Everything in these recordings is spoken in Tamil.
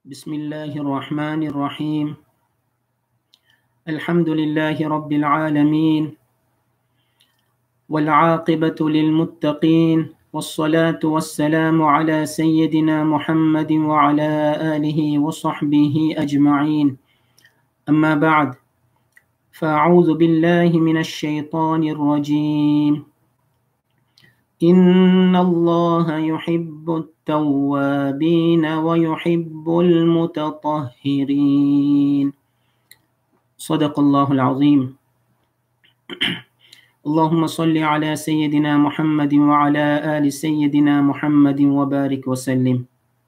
بسم الله الرحمن الرحيم الحمد لله رب العالمين والعاقبة للمتقين والصلاة والسلام على سيدنا محمد وعلى آله وصحبه أجمعين أما بعد فأعوذ بالله من الشيطان الرجيم إن الله يحب التوابين ويحب المتطهرين صدق الله العظيم اللهم صل على سيدنا محمد وعلى آل سيدنا محمد وبارك وسلم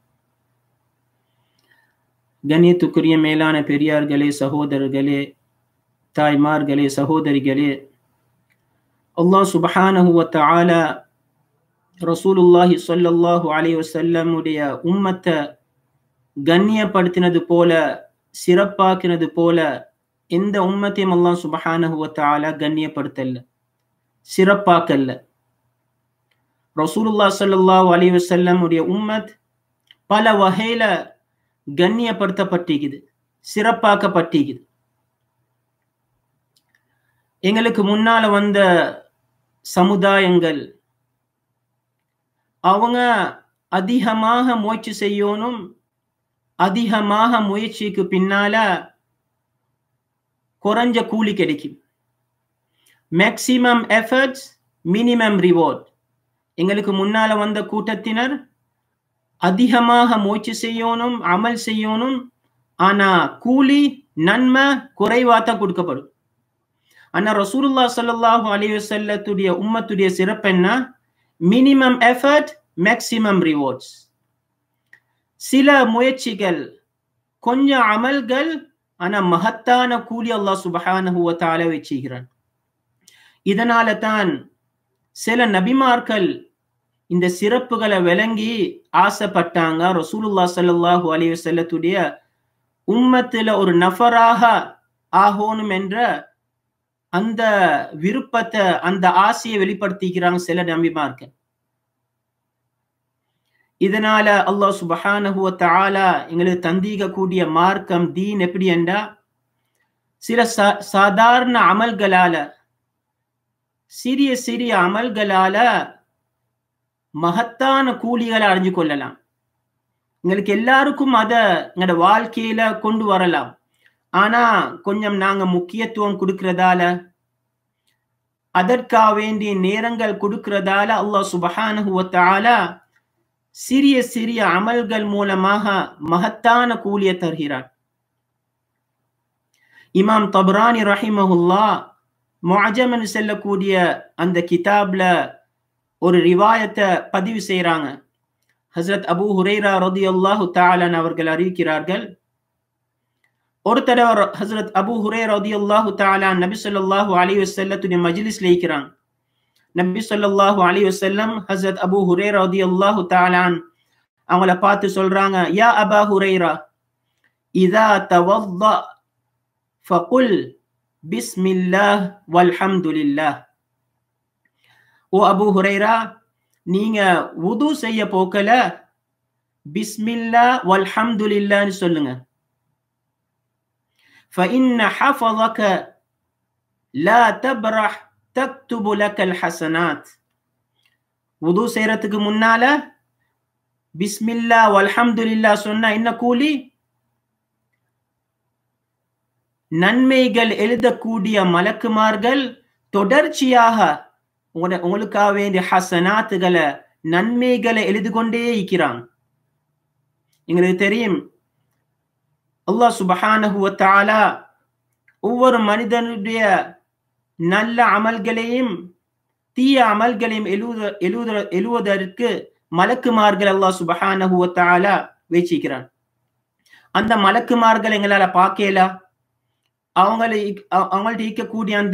கண்ணியத்துக்குரிய மேலான பெரியார்களே சகோதரர்களே தாய்மார்களே சகோதரிகளே அல்லாஹ் சுபஹானஹு வ தஆலா ரசூலுல்லாஹி ஸல்லல்லாஹு அலைஹி வஸல்லம் உடைய உம்மத்தை கண்ணியப்படுத்தினது போல சிறப்பாக்கினது போல எந்த உம்மத்தையும் அல்லாஹ் சுபஹானஹு வ தஆலா கண்ணியப்படுத்தல்ல சிறப்பாக்கல்ல ரசூலுல்லாஹ் ஸல்லல்லாஹு அலைஹி வஸல்லம் உடைய உம்மத் பல வகையில கண்ணியப்படுத்தப்பட்டிக்குது சிறப்பாக்கப்பட்டிக்குது எங்களுக்கு முன்னால வந்த சமுதாயங்கள் அவங்க அதிகமாக முயற்சி செய்யணும் அதிகமாக முயற்சிக்கு பின்னால குறைஞ்ச கூலி கிடைக்கும் மேக்சிமம் எஃபர்ட்ஸ் மினிமம் ரிவார்ட் எங்களுக்கு முன்னால வந்த கூட்டத்தினர் அதிகமாக முயற்சி செய்யணும் அமல் செய்யணும் ஆனா கூலி நன்மை குறைவா தான் கொடுக்கப்படும் ஆனா ரசூலுல்லா சல்லாஹூ அலி வசல்லத்துடைய உம்மத்துடைய சிறப்பு என்ன மினிமம் எஃபர்ட் மேக்சிமம் ரிவார்ட்ஸ் சில முயற்சிகள் கொஞ்சம் அமல்கள் ஆனா மகத்தான கூலி அல்லாஹ் சுபஹானஹுவத்தால வச்சுகிறான் இதனால தான் சில நபிமார்கள் இந்த சிறப்புகளை விளங்கி ஆசைப்பட்டாங்க ரசூலுல்லா சல்லாஹூ அலி வசல்லத்துடைய உம்மத்துல ஒரு நஃபராக ஆகணும் என்ற அந்த விருப்பத்தை அந்த ஆசையை வெளிப்படுத்திக்கிறாங்க சில நம்பிமார்கள் இதனால அல்லாஹ் சுபஹானஹுவ தாலா எங்களுக்கு தந்திக கூடிய மார்க்கம் தீன் எப்படி என்றா சில சாதாரண அமல்களால சிறிய சிறிய அமல்களால மகத்தான கூலிகளை அடைஞ்சு கொள்ளலாம் எங்களுக்கு எல்லாருக்கும் அத எங்களோட வாழ்க்கையில கொண்டு வரலாம் ஆனா கொஞ்சம் நாங்க முக்கியத்துவம் கொடுக்கறதால அதற்காக வேண்டிய நேரங்கள் கொடுக்கறதால அல்லாஹ் சுபஹானுவத்தால சிறிய சிறிய அமல்கள் மூலமாக மகத்தான கூலிய தருகிறார் இமாம் தப்ரானி ரஹிமஹுல்லா முஅஜமன் செல்லக்கூடிய அந்த கிதாப்ல ஒரு ரிவாயத்தை பதிவு செய்யறாங்க ஹசரத் அபு ஹுரைரா ரதி அல்லாஹு தாலன் அவர்கள் அறிவிக்கிறார்கள் ஒரு தடவை ஹசரத் அபு ஹுரே ரதி அல்லாஹு தாலான் நபி சொல்லாஹு அலி வசல்லத்துடைய மஜ்லிஸ்ல இருக்கிறாங்க நபி சொல்லாஹு அலி வசல்லம் ஹசரத் அபு ஹுரே ரதி அல்லாஹு தாலான் அவங்கள பார்த்து சொல்றாங்க யா அபா ஹுரைரா இதா தவத்த ஃபகுல் பிஸ்மில்லாஹ் வல்ஹம்துலில்லாஹ் ஓ அபு ஹுரைரா நீங்க உது செய்ய போக்கல பிஸ்மில்லா வல்ஹம்துலில்லான்னு சொல்லுங்க فإن حفظك لا تبرح تكتب لك الحسنات உது செய்யறதுக்கு முன்னால பிஸ்மில்லா வல்ஹம்துலில்லா சொன்னா என்ன கூலி நன்மைகள் எழுதக்கூடிய மலக்குமார்கள் தொடர்ச்சியாக உங்களுக்காக வேண்டிய ஹசனாத்துகளை நன்மைகளை எழுது கொண்டே இருக்கிறாங்க எங்களுக்கு தெரியும் அல்லாஹ் சுபஹானஹுவத்தாலா ஒவ்வொரு மனிதனுடைய நல்ல அமல்களையும் தீய அமல்களையும் எழுத எழுத எழுவதற்கு மலக்குமார்கள் அல்லாஹ் சுபஹானஹுவத்தாலா வச்சிக்கிறான் அந்த மலக்குமார்கள் எங்களால பார்க்கல அவங்களை அவங்கள்ட்ட இருக்கக்கூடிய அந்த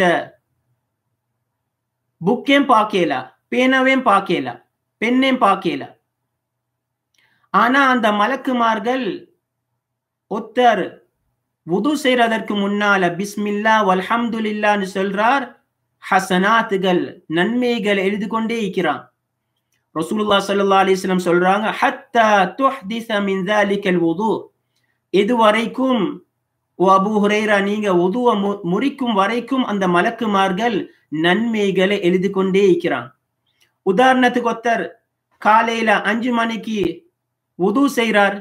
புக்கையும் பார்க்கல பேனாவையும் பார்க்கல பெண்ணையும் பார்க்கல ஆனா அந்த மலக்குமார்கள் ஒத்தர் உது செய்யறதற்கு முன்னால பிஸ்மில்லா வல்ஹம்துலில்லான்னு சொல்றார் ஹசனாத்துகள் நன்மைகள் எழுதி கொண்டே இருக்கிறான் ரசூலுல்லாஹ் ஸல்லல்லாஹு அலைஹி வஸல்லம் சொல்றாங்க ஹத்தா துஹ்திஸ மின் ذلك الوضوء எது வரைக்கும் ஓ அபு ஹுரைரா நீங்க உதுவ முறிக்கும் வரைக்கும் அந்த மலக்குமார்கள் நன்மைகளை எழுதி கொண்டே இருக்கிறான் உதாரணத்துக்கு ஒருத்தர் காலையில அஞ்சு மணிக்கு உது செய்கிறார்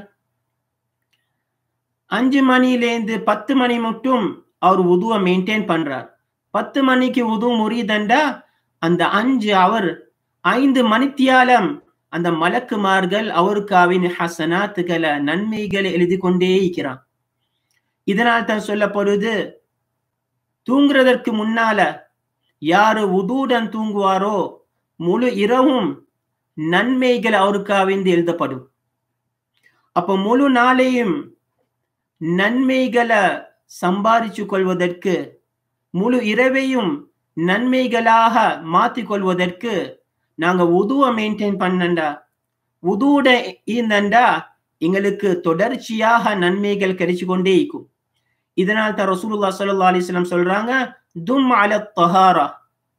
அஞ்சு மணிலேருந்து பத்து மணி மட்டும் அவர் உதுவை மெயின்டைன் பண்றார் பத்து மணிக்கு உது முறிதண்டா அந்த அஞ்சு அவர் ஐந்து மணித்தியாலம் அந்த மலக்குமார்கள் அவருக்காவின் ஹசனாத்துகளை நன்மைகளை எழுதி கொண்டே இருக்கிறான் இதனால் தான் சொல்லப்படுது தூங்குறதற்கு முன்னால யாரு உதூடன் தூங்குவாரோ முழு இரவும் நன்மைகள் அவருக்காவிந்து எழுதப்படும் அப்ப முழு நாளையும் நன்மைகளை சம்பாதிச்சு கொள்வதற்கு முழு இரவையும் நன்மைகளாக மாற்றிக் கொள்வதற்கு நாங்க உதுவை மெயின்டைன் பண்ணண்டா உதுவோட இருந்தண்டா எங்களுக்கு தொடர்ச்சியாக நன்மைகள் கிடைச்சு கொண்டே இருக்கும் இதனால் தான் ரசூலுல்லா சல்லா அலிஸ்லாம் சொல்றாங்க தும் அல தஹாரா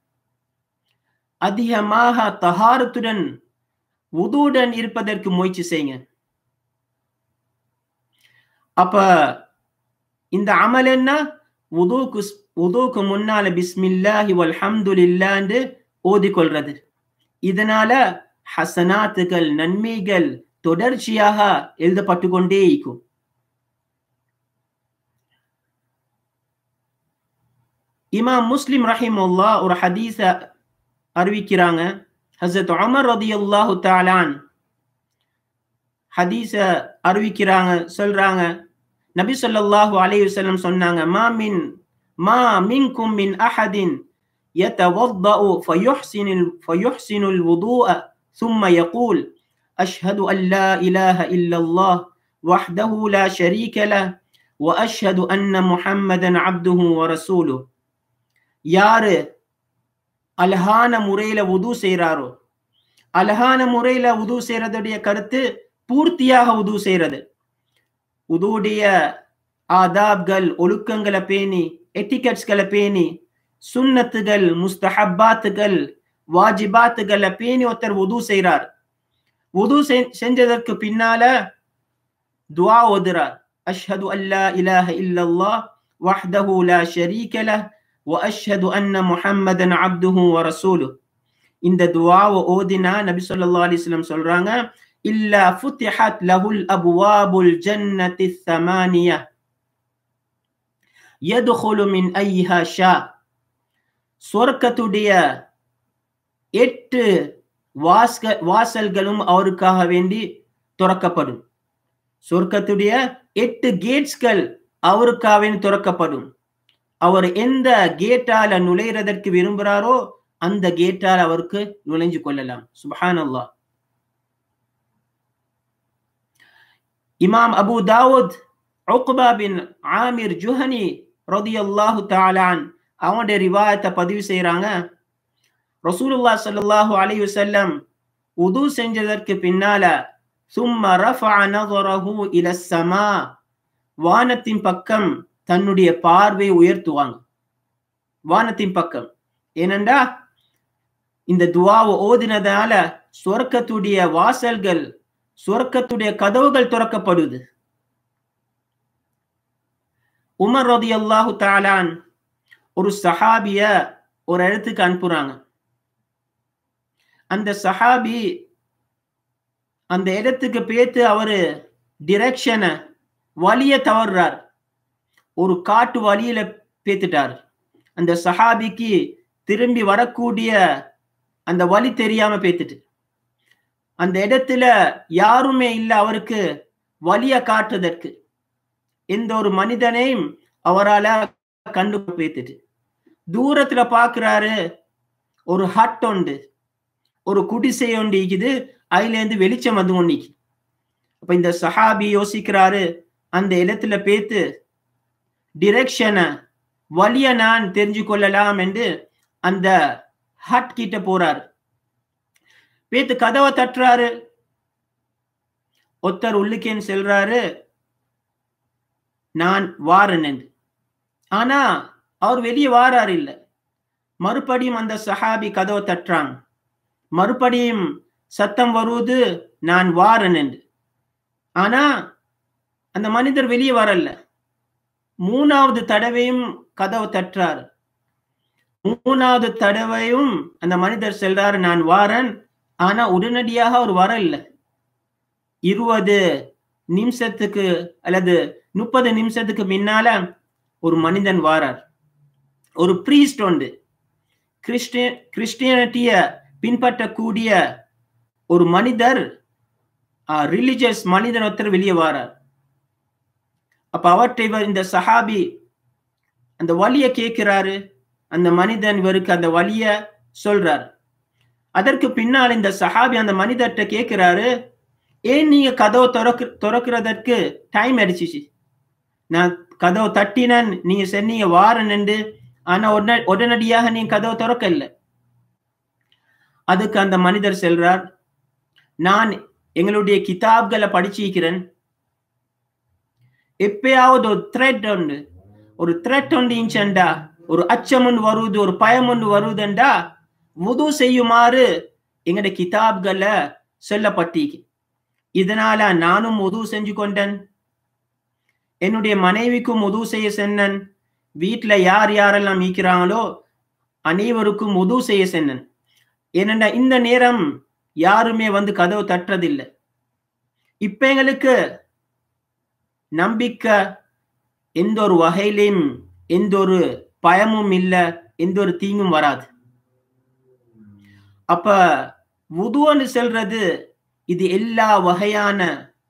அதிகமாக தஹாரத்துடன் உதுவுடன் இருப்பதற்கு முயற்சி செய்யுங்க அப்ப இந்த அமல் என்ன உதுக்கு உதுக்கு முன்னால பிஸ்மில்லாஹி வல்ஹம்துலில்லான்னு ஓதிக்கொள்றது இதனால ஹசனாத்துகள் நன்மைகள் தொடர்ச்சியாக எழுதப்பட்டு கொண்டே இருக்கும் இமாம் முஸ்லிம் ரஹிமுல்லா ஒரு ஹதீஸ அறிவிக்கிறாங்க ஹசரத் உமர் ரதியல்லாஹு தாலான் ஹதீஸ அறிவிக்கிறாங்க சொல்றாங்க நபி ஸல்லல்லாஹு அலைஹி வஸல்லம் சொன்னாங்க மா மின் மா மின்கும் மின் அஹதின் يتوضأ فيحسن فيحسن الوضوء ثم يقول أشهد أن لا إله إلا الله وحده لا شريك له وأشهد أن محمدا عبده ورسوله யாரு அழகான முறையில உது செய்யறாரோ அழகான முறையில உது செய்யறதுடைய கருத்து பூர்த்தியாக உது செய்யறது உதுடைய ஆதாப்கள் ஒழுக்கங்களை பேணி எட்டிகட்ஸ்களை பேணி சுன்னத்துகள் முஸ்தஹப்பாத்துகள் வாஜிபாத்துகளை பேணி ஒருத்தர் உது செய்யறார் உது செஞ்சதற்கு பின்னால துவா ஓதுறார் அஷ்ஹது அல்லா இலாஹ இல்லல்லாஹ் வஹ்தஹு லா ஷரீக லஹ் واشهد ان محمدا عبده ورسوله இந்த துஆவை ஓதினா நபி ஸல்லல்லாஹு அலைஹி வஸல்லம் சொல்றாங்க இல்லா ஃபுத்திஹத் லஹுல் அப்வாபுல் ஜன்னத்தி ثمانيه يدخل من ايها شاء சொர்க்கத்துடைய எட்டு வாஸ்க வாசல்களும் அவருக்காக வேண்டி திறக்கப்படும் சொர்க்கத்துடைய எட்டு கேட்ஸ்கள் அவருக்காக வேண்டி திறக்கப்படும் அவர் எந்த கேட்டால நுழைறதற்கு விரும்புகிறாரோ அந்த கேட்டால் அவருக்கு நுழைஞ்சு கொள்ளலாம் சுபஹான் அல்லா இமாம் அபு தாவூத் உக்பா பின் ஆமிர் ஜுஹனி ரதி அல்லாஹு தாலான் அவனுடைய ரிவாயத்தை பதிவு செய்யறாங்க ரசூலுல்லா சல்லாஹூ அலி வசல்லம் உது செஞ்சதற்கு பின்னால சும்ம ரஃபா நظره இல சமா வானத்தின் பக்கம் தன்னுடைய பார்வை உயர்த்துவாங்க வானத்தின் பக்கம் ஏனண்டா இந்த துவாவை ஓதினதால சொர்க்கத்துடைய வாசல்கள் சொர்க்கத்துடைய கதவுகள் திறக்கப்படுது உமர் ரதி அல்லாஹு தாலான் ஒரு சஹாபிய ஒரு இடத்துக்கு அனுப்புறாங்க அந்த சஹாபி அந்த இடத்துக்கு பேத்து அவரு டிரெக்ஷனை வழிய தவறுறார் ஒரு காட்டு வழியில பேத்துட்டார் அந்த சஹாபிக்கு திரும்பி வரக்கூடிய அந்த வழி தெரியாம பேத்துட்டு அந்த இடத்துல யாருமே இல்லை அவருக்கு வழிய காட்டுறதற்கு எந்த ஒரு மனிதனையும் அவரால் கண்டு பேத்துட்டு தூரத்துல பாக்குறாரு ஒரு ஹட் உண்டு ஒரு குடிசை ஒன்று இருக்குது அதுல இருந்து வெளிச்சம் வந்து ஒன்னிக்கு அப்ப இந்த சஹாபி யோசிக்கிறாரு அந்த இடத்துல பேத்து டிரெக்ஷனை வழிய நான் தெரிஞ்சு கொள்ளலாம் என்று அந்த ஹட் கிட்ட போறாரு பேத்து கதவை தட்டுறாரு ஒருத்தர் உள்ளுக்கேன்னு செல்றாரு நான் வாரன் என்று ஆனா அவர் வெளியே வாராரு இல்ல மறுபடியும் அந்த சஹாபி கதவை தட்டுறாங்க மறுபடியும் சத்தம் வருவது நான் வாரன் என்று ஆனா அந்த மனிதர் வெளியே வரல மூணாவது தடவையும் கதவு தட்டுறாரு மூணாவது தடவையும் அந்த மனிதர் செல்றாரு நான் வாரன் ஆனா உடனடியாக அவர் வரல இருபது நிமிஷத்துக்கு அல்லது முப்பது நிமிஷத்துக்கு முன்னால ஒரு மனிதன் வாரார் ஒரு பிரீஸ்ட் உண்டு கிறிஸ்டிய கிறிஸ்டியனிட்டிய பின்பற்றக்கூடிய ஒரு மனிதர் ரிலிஜியஸ் மனிதன் ஒருத்தர் வெளியே வாரார் அப்ப அவற்றை இவர் இந்த சஹாபி அந்த வழிய கேட்கிறாரு அந்த மனிதன் இவருக்கு அந்த வழிய சொல்றார் அதற்கு பின்னால் இந்த சஹாபி அந்த மனிதர்கிட்ட கேட்கிறாரு ஏன் நீங்க கதவை திறக்கு திறக்கிறதற்கு டைம் அடிச்சிச்சு நான் கதவை தட்டினேன் நீங்க சொன்னீங்க வாரன்னு ஆனா உடனே உடனடியாக நீங்க கதவை திறக்கல அதுக்கு அந்த மனிதர் செல்றார் நான் எங்களுடைய கிதாப்களை படிச்சிருக்கிறேன் எப்பயாவது ஒரு த்ரெட் உண்டு ஒரு த்ரெட் ஒன்று இன்ச்சண்டா ஒரு அச்சம் ஒன்று வருது ஒரு பயம் ஒன்று வருதுண்டா உது செய்யுமாறு எங்கட கிதாப்களை சொல்லப்பட்டிக்கு இதனால நானும் உது செஞ்சு கொண்டேன் என்னுடைய மனைவிக்கும் உது செய்ய சென்னன் வீட்டுல யார் யாரெல்லாம் மீக்கிறாங்களோ அனைவருக்கும் உது செய்ய சென்னன் ஏனென்றா இந்த நேரம் யாருமே வந்து கதவு தட்டுறதில்லை இப்ப எங்களுக்கு நம்பிக்கை எந்த ஒரு வகையிலையும் எந்த ஒரு பயமும் இல்லை எந்த ஒரு தீங்கும் வராது அப்ப உதுவன்னு செல்றது இது எல்லா வகையான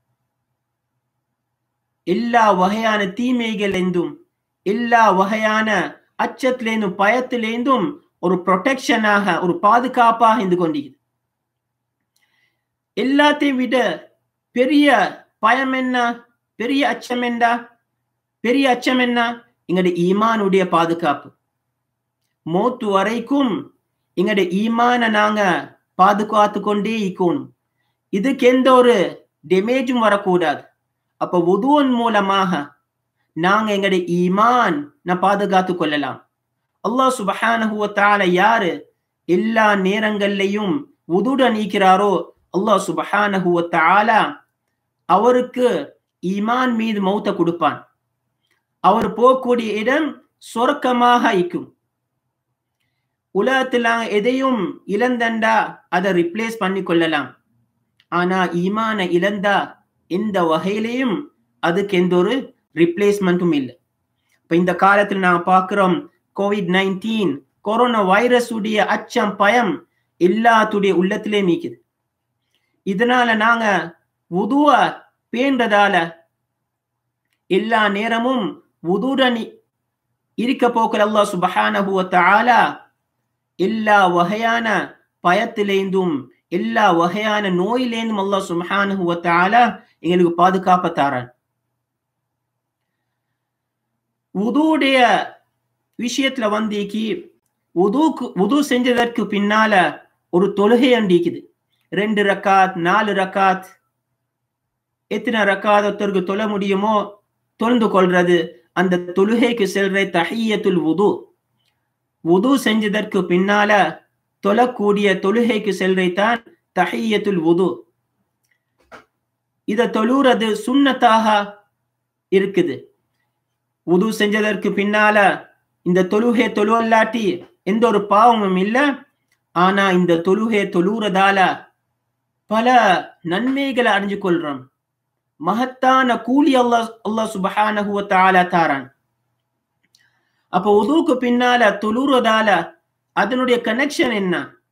எல்லா வகையான தீமைகளிலிருந்தும் எல்லா வகையான அச்சத்திலேருந்தும் பயத்திலேருந்தும் ஒரு ப்ரொடெக்ஷனாக ஒரு பாதுகாப்பாக இருந்து கொண்டிருக்குது எல்லாத்தையும் விட பெரிய பயம் என்ன பெரிய அச்சம் என்ன பெரிய அச்சம் என்ன எங்களுடைய ஈமானுடைய பாதுகாப்பு மோத்து வரைக்கும் எங்களுடைய ஈமான நாங்க பாதுகாத்து கொண்டே இருக்கணும் இதுக்கு எந்த ஒரு டேமேஜும் வரக்கூடாது அப்ப உதுவன் மூலமாக நாங்க எங்களுடைய ஈமான் நான் பாதுகாத்து கொள்ளலாம் அல்லாஹ் சுபஹானஹுவத்தால யாரு எல்லா நேரங்கள்லையும் உதுட நீக்கிறாரோ அல்லாஹ் சுபஹானஹுவத்தால அவருக்கு ஈமான் மீது மௌத்த கொடுப்பான் அவர் போகக்கூடிய இடம் சொர்க்கமாக இருக்கும் உலகத்தில் நாங்க எதையும் இழந்தண்டா அதை ரிப்ளேஸ் பண்ணி கொள்ளலாம் ஆனா ஈமான இழந்தா எந்த வகையிலையும் அதுக்கு எந்த ஒரு ரிப்ளேஸ்மெண்ட்டும் இல்லை இப்ப இந்த காலத்தில் நாங்க பார்க்கிறோம் கோவிட் நைன்டீன் கொரோனா வைரஸ் உடைய அச்சம் பயம் எல்லாத்துடைய உள்ளத்திலே நீக்குது இதனால நாங்க உதுவ பேண்டதால எல்லா நேரமும் உதுடன் இருக்க போக்கில் அல்லாஹ் சுபஹானஹு தஆலா எல்லா வகையான பயத்திலேந்தும் எல்லா வகையான நோயிலேந்தும் அல்லாஹ் சுபஹானஹு தஆலா எங்களுக்கு பாதுகாப்ப தாரான் உதுடைய விஷயத்துல வந்தீக்கி உதுக்கு உது செஞ்சதற்கு பின்னால ஒரு தொழுகை அண்டிக்குது ரெண்டு ரக்காத் நாலு ரக்காத் எத்தனை ரக்காத் ஒருத்தருக்கு தொழ முடியுமோ தொழுந்து கொள்றது அந்த தொழுகைக்கு செல்ற தஹியத்துல் உது உது செஞ்சதற்கு பின்னால தொழக்கூடிய தொழுகைக்கு செல்றைத்தான் தஹியத்துல் உது இத தொழுறது சுண்ணத்தாக இருக்குது உது செஞ்சதற்கு பின்னால இந்த தொழுகை தொழுவல்லாட்டி எந்த ஒரு பாவமும் இல்லை ஆனா இந்த தொழுகை தொழுறதால பல நன்மைகளை அறிஞ்சு கொள்றோம் மகத்தான கூலி அல்லாஹ் அல்லாஹ் சுபஹானஹு வ தஆலா தாரான் அப்ப உதுக்கு பின்னால தொழுறதால அதனுடைய கனெக்ஷன் என்ன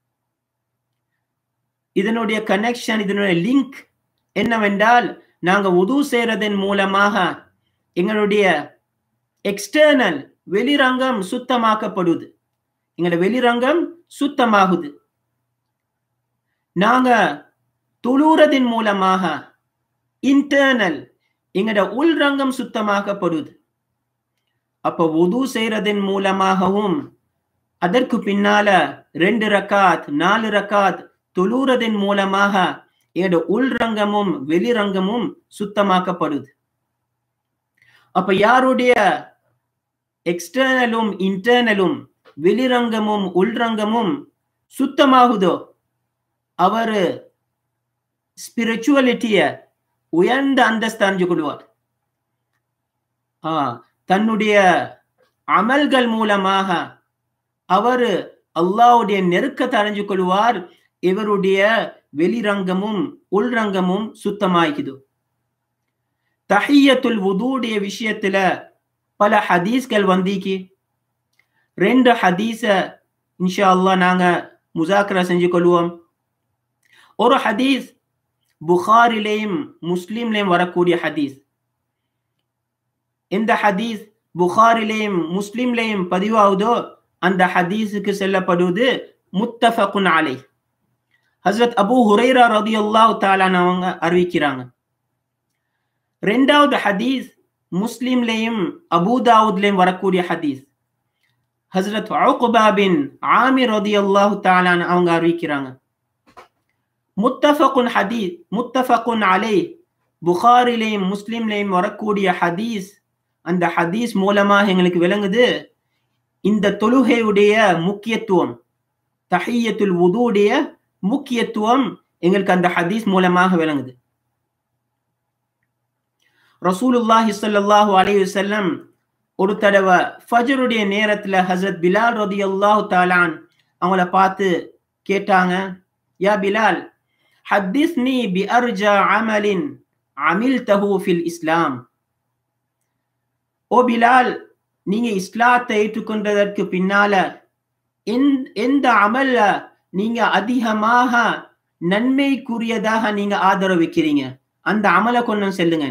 இதனுடைய கனெக்ஷன் இதனுடைய லிங்க் என்னவென்றால் நாங்க உது செய்யறதன் மூலமாக எங்களுடைய எக்ஸ்டர்னல் வெளிரங்கம் சுத்தமாக்கப்படுது எங்களோட வெளிரங்கம் சுத்தமாகுது நாங்க துளுறதின் மூலமாக இன்டர்னல் எங்களோட உள்ரங்கம் சுத்தமாக்கப்படுது அப்ப உது செய்யறதன் மூலமாகவும் அதற்கு பின்னால ரெண்டு ரக்காத் நாலு ரக்காத் தொழுறதின் மூலமாக எங்களோட உள்ரங்கமும் வெளிரங்கமும் சுத்தமாக்கப்படுது அப்ப யாருடைய எக்ஸ்டர்னலும் இன்டர்னலும் வெளிரங்கமும் உள்ரங்கமும் சுத்தமாகுதோ அவரு ஸ்பிரிச்சுவலிட்டிய உயர்ந்த அந்தஸ்து அறிஞ்சு கொள்வார் தன்னுடைய அமல்கள் மூலமாக அவர் அல்லாவுடைய நெருக்கத்தை அறிஞ்சு கொள்வார் இவருடைய வெளிரங்கமும் உள்ரங்கமும் சுத்தமாகிது தஹியத்துல் உதூடைய விஷயத்துல பல ஹதீஸ்கள் வந்திக்கு ரெண்டு ஹதீஸ இன்ஷா அல்லா நாங்க முசாக்கரா செஞ்சு கொள்வோம் ஒரு ஹதீஸ் புகாரிலேயும் முஸ்லீம்லேயும் வரக்கூடிய ஹதீஸ் எந்த ஹதீஸ் புகாரிலேயும் முஸ்லீம்லேயும் பதிவாகுதோ அந்த ஹதீஸுக்கு செல்லப்படுவது முத்தஃபகுன் அலை ஹசரத் அபு ஹுரைரா ரதி அல்லாஹ் தாலான் அவங்க அறிவிக்கிறாங்க ரெண்டாவது ஹதீஸ் முஸ்லீம்லேயும் அபுதாவுத்லேயும் வரக்கூடிய ஹதீஸ் ஹசரத் அவுகுபா பின் ஆமிர் ரதி அல்லாஹு தாலான் அவங்க அறிவிக்கிறாங்க முத்தஃபகுன் ஹதீஸ் முத்தஃபகுன் அலை புகாரிலேயும் முஸ்லீம்லேயும் வரக்கூடிய ஹதீஸ் அந்த ஹதீஸ் மூலமாக எங்களுக்கு விளங்குது இந்த தொழுகையுடைய முக்கியத்துவம் தஹியத்துல் உதுடைய முக்கியத்துவம் எங்களுக்கு அந்த ஹதீஸ் மூலமாக விளங்குது ரசூலுல்லாஹி ஸல்லல்லாஹு அலைஹி வஸல்லம் ஒரு தடவை ஃபஜருடைய நேரத்துல ஹசரத் பிலால் ரதி அல்லாஹு தாலான் அவங்கள பார்த்து கேட்டாங்க யா பிலால் ஹத்திஸ்னி பி அர்ஜா அமலின் அமில் தஹு ஃபில் இஸ்லாம் ஓ பிலால் நீங்க இஸ்லாத்தை ஏற்றுக்கொண்டதற்கு பின்னால எந்த அமல்ல நீங்க அதிகமாக நன்மைக்குரியதாக நீங்க ஆதரவு வைக்கிறீங்க அந்த அமலை கொண்டு செல்லுங்க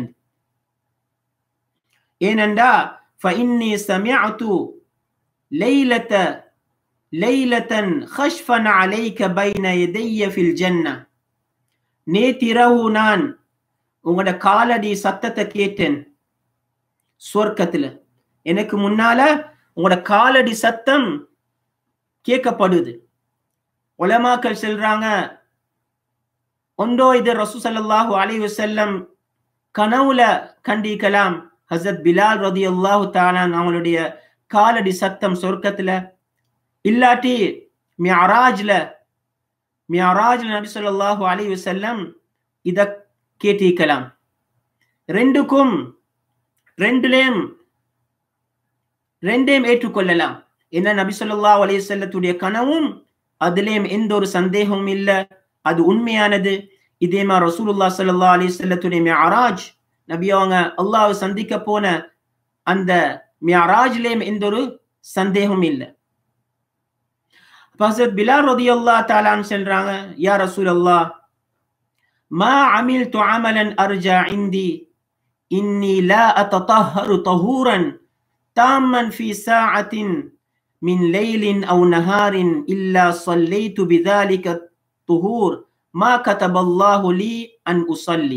ஏனென்றா فإني سمعت ليلة ليلة خشفا عليك بين يدي في الجنة நேத்திரவு நான் உங்களோட காலடி சத்தத்தை கேட்டேன் சொர்க்கத்துல எனக்கு முன்னால உங்களோட காலடி சத்தம் கேட்கப்படுது உலமாக்கள் செல்றாங்க ஒன்றோ இது ரசூ சல்லாஹூ அலி வசல்லம் கனவுல கண்டிக்கலாம் ஹசரத் பிலால் ரதி அல்லாஹு தாலான் அவங்களுடைய காலடி சத்தம் சொர்க்கத்துல இல்லாட்டி மியாராஜ்ல மியாராஜ்ல நபி சொல்லாஹு அலி வசல்லம் இத கேட்டிருக்கலாம் ரெண்டுக்கும் ரெண்டுலேயும் ரெண்டையும் ஏற்றுக்கொள்ளலாம் என்ன நபி சொல்லா அலி செல்லத்துடைய கனவும் அதுலேயும் எந்த ஒரு சந்தேகமும் இல்லை அது உண்மையானது இதே மாதிரி ரசூலுல்லா சல்லா அலி செல்லத்துடைய மியாராஜ் நபி அவங்க அல்லாவை சந்திக்க போன அந்த மியாராஜ்லேயும் எந்த ஒரு சந்தேகமும் இல்லை ஹசரத் பிலால் ரதி அல்லா தாலான்னு சொல்றாங்க யா ரசூல் அல்லா மா அமில் து அமலன் அர்ஜா இந்தி இன்னி லா அத்தஹரு தஹூரன் தாமன் ஃபி சாஅத்தின் من ليل أو نهار إلا صليت بذلك الطهور ما كتب الله لي أن أصلي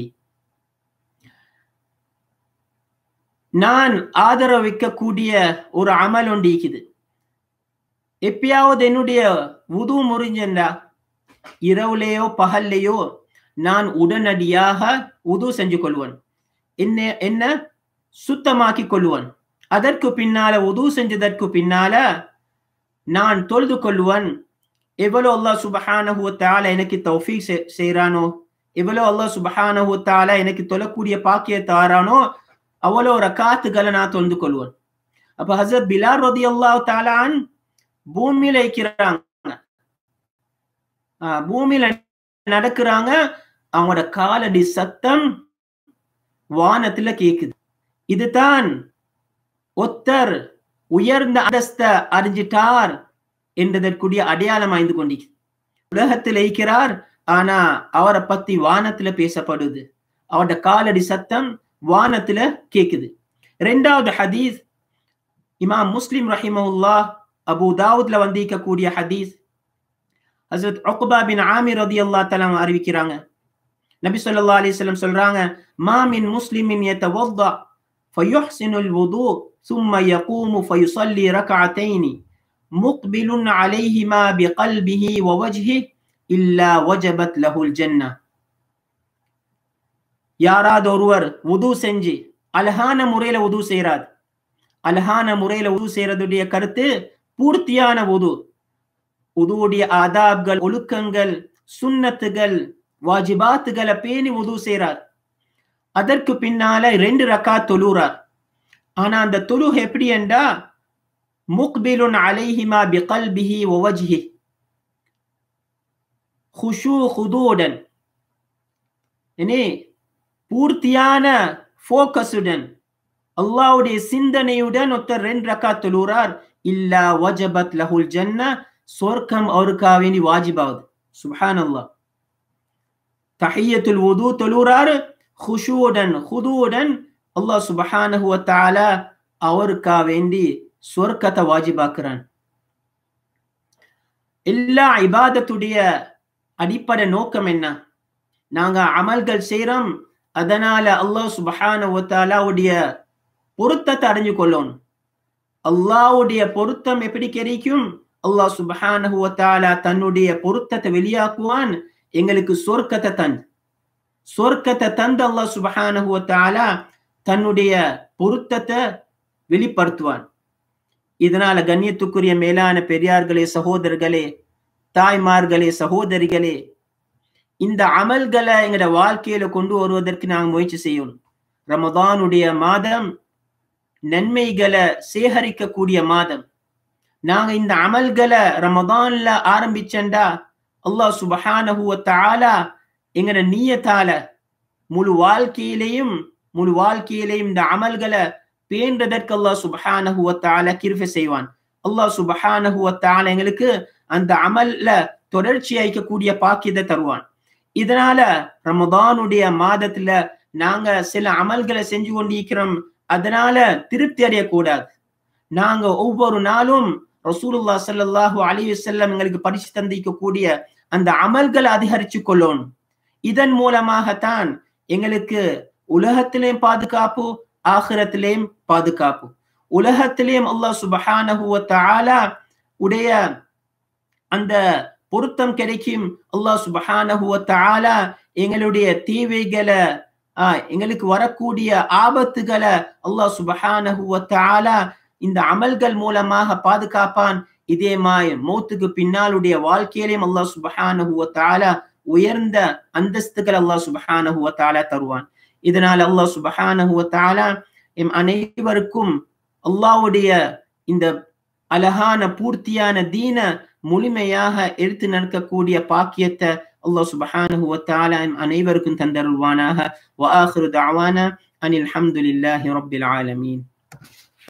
நான் ஆதரவு வைக்கக்கூடிய ஒரு அமல் ஒன்று இருக்குது எப்பயாவது என்னுடைய உது முறிஞ்சா இரவுலேயோ பகல்லையோ நான் உடனடியாக உது செஞ்சு கொள்வேன் என்ன என்ன சுத்தமாக்கி கொள்வேன் அதற்கு பின்னால உது செஞ்சதற்கு பின்னால நான் தொழுது கொள்வேன் எவ்வளோ அல்லாஹ் சுபஹானஹு தால எனக்கு தௌஃபீக் செய்யறானோ எவ்வளோ அல்லாஹ் சுபஹானஹு தால எனக்கு தொழக்கூடிய பாக்கிய தாரானோ அவ்வளோ ரக்காத்துகளை நான் தொழுது கொள்வேன் அப்ப ஹசரத் பிலால் ரதி அல்லாஹ் தாலான் பூமியில இருக்கிறாங்க பூமியில நடக்கிறாங்க அவங்களோட காலடி சத்தம் வானத்துல கேக்குது இதுதான் ஒத்தர் உயர்ந்த அந்தஸ்த அறிஞ்சிட்டார் என்றதற்குரிய அடையாளம் ஆய்ந்து கொண்டிருக்கு உலகத்தில் இருக்கிறார் ஆனா அவரை பத்தி வானத்துல பேசப்படுது அவரோட காலடி சத்தம் வானத்துல கேக்குது ரெண்டாவது ஹதீஸ் இமாம் முஸ்லிம் ரஹிமவுல்லா அபு தாவூத்ல வந்திருக்கக்கூடிய ஹதீஸ் ஹசரத் உக்பா பின் ஆமிர் ரதி அல்லா தலாம் அறிவிக்கிறாங்க நபி சொல்லா அலிஸ்லம் சொல்றாங்க மா மின் முஸ்லிமின் يتوضا فيحسن الوضوء ثم يقوم فيصلي ركعتين مقبل عليهما بقلبه ووجهه إلا وجبت له الجنة யாராவது ஒருவர் உது செஞ்சு அழகான முறையில உது செய்யறார் அழகான முறையில உது செய்யறதுடைய கருத்து பூர்த்தியான உது உதுவுடைய ஆதாப்கள் ஒழுக்கங்கள் சுண்ணத்துகள் வாஜிபாத்துகளை பேணி உது செய்யறார் அதற்கு பின்னால ரெண்டு ரக்கா தொழுறார் ஆனா அந்த தொழுகை எப்படி என்றா முக்பிலுன் அலைஹிமா பிகல்பிஹி ஒவஜ்ஹி ஹுஷு ஹுதூடன் இனி பூர்த்தியான ஃபோக்கஸுடன் அல்லாவுடைய சிந்தனையுடன் ஒருத்தர் ரெண்டு ரக்கா தொழுறார் இல்லா வஜபத் லஹுல் ஜன்ன சொர்க்கம் அவருக்காக வேண்டி வாஜிபாவது சுபஹான் அல்லாஹ் தஹியத்துல் உது தொழுறாரு ஹுஷுவுடன் ஹுதுவுடன் அல்லாஹ் சுபஹானஹு வத்தாலா அவருக்காக வேண்டி சொர்க்கத்தை வாஜிபாக்குறான் எல்லா இபாதத்துடைய அடிப்படை நோக்கம் என்ன நாங்க அமல்கள் செய்யறோம் அதனால அல்லாஹ் சுபஹான ஒத்தாலாவுடைய பொருத்தத்தை அடைஞ்சு கொள்ளணும் அல்லாவுடைய பொருத்தம் எப்படி கிடைக்கும் அல்லாஹ் சுபஹானஹு வத்தாலா தன்னுடைய பொருத்தத்தை வெளியாக்குவான் எங்களுக்கு சொர்க்கத்தை தந்து சொர்க்கத்தை தந்து அல்லாஹ் சுபஹானஹு வத்தாலா தன்னுடைய பொருத்தத்தை வெளிப்படுத்துவான் இதனால கண்ணியத்துக்குரிய மேலான பெரியார்களே சகோதரர்களே தாய்மார்களே சகோதரிகளே இந்த அமல்களை எங்கட வாழ்க்கையில கொண்டு வருவதற்கு நாங்கள் முயற்சி செய்யணும் ரமதானுடைய மாதம் நன்மைகளை சேகரிக்கக்கூடிய மாதம் நாங்க இந்த அமல்களை ரமதான்ல ஆரம்பிச்சண்டா அல்லாஹ் சுபஹானஹுவ தாலா எங்கட நீயத்தால முழு வாழ்க்கையிலையும் முழு வாழ்க்கையிலையும் இந்த அமல்களை பேன்றதற்கு அல்லாஹ் சுபஹானஹுவ தாலா கிருஃபை செய்வான் அல்லாஹ் சுபஹானஹுவ தாலா எங்களுக்கு அந்த அமல்ல தொடர்ச்சி அளிக்கக்கூடிய பாக்கியத்தை தருவான் இதனால ரமதானுடைய மாதத்துல நாங்க சில அமல்களை செஞ்சு கொண்டிருக்கிறோம் அதனால திருப்தி அடையக்கூடாது நாங்க ஒவ்வொரு நாளும் ரசூலுல்லா சல்லாஹூ அலி செல்லம் எங்களுக்கு படிச்சு தந்திக்கக்கூடிய அந்த அமல்களை அதிகரிச்சு கொள்ளணும் இதன் மூலமாகத்தான் எங்களுக்கு உலகத்திலேயும் பாதுகாப்பு ஆகிரத்திலேயும் பாதுகாப்பு உலகத்திலேயும் அல்லாஹ் சுபஹானஹுவ தாலா உடைய அந்த பொருத்தம் கிடைக்கும் அல்லாஹ் சுபஹானஹுவ தாலா எங்களுடைய தீவைகளை ஆஹ் எங்களுக்கு வரக்கூடிய ஆபத்துகளை அல்லாஹ் சுபஹானஹுவ தாலா இந்த அமல்கள் மூலமாக பாதுகாப்பான் இதே மாய் மௌத்துக்கு பின்னாலுடைய வாழ்க்கையிலையும் அல்லாஹ் சுபஹானஹுவ தாலா உயர்ந்த அந்தஸ்துகள் அல்லாஹ் சுபஹானஹுவ தாலா தருவான் இதனால் அல்லாஹ் சுபஹானஹுவ தாலா எம் அனைவருக்கும் அல்லாவுடைய இந்த அழகான பூர்த்தியான தீன முழுமையாக எடுத்து நடக்கக்கூடிய பாக்கியத்தை அல்லாஹ் சுபஹானஹு வ தஆலா அனைவருக்கும் தந்தருள்வானாக வ ஆகிரு தஅவானா அனில் ஹம்துலில்லாஹி ரப்பில் ஆலமீன்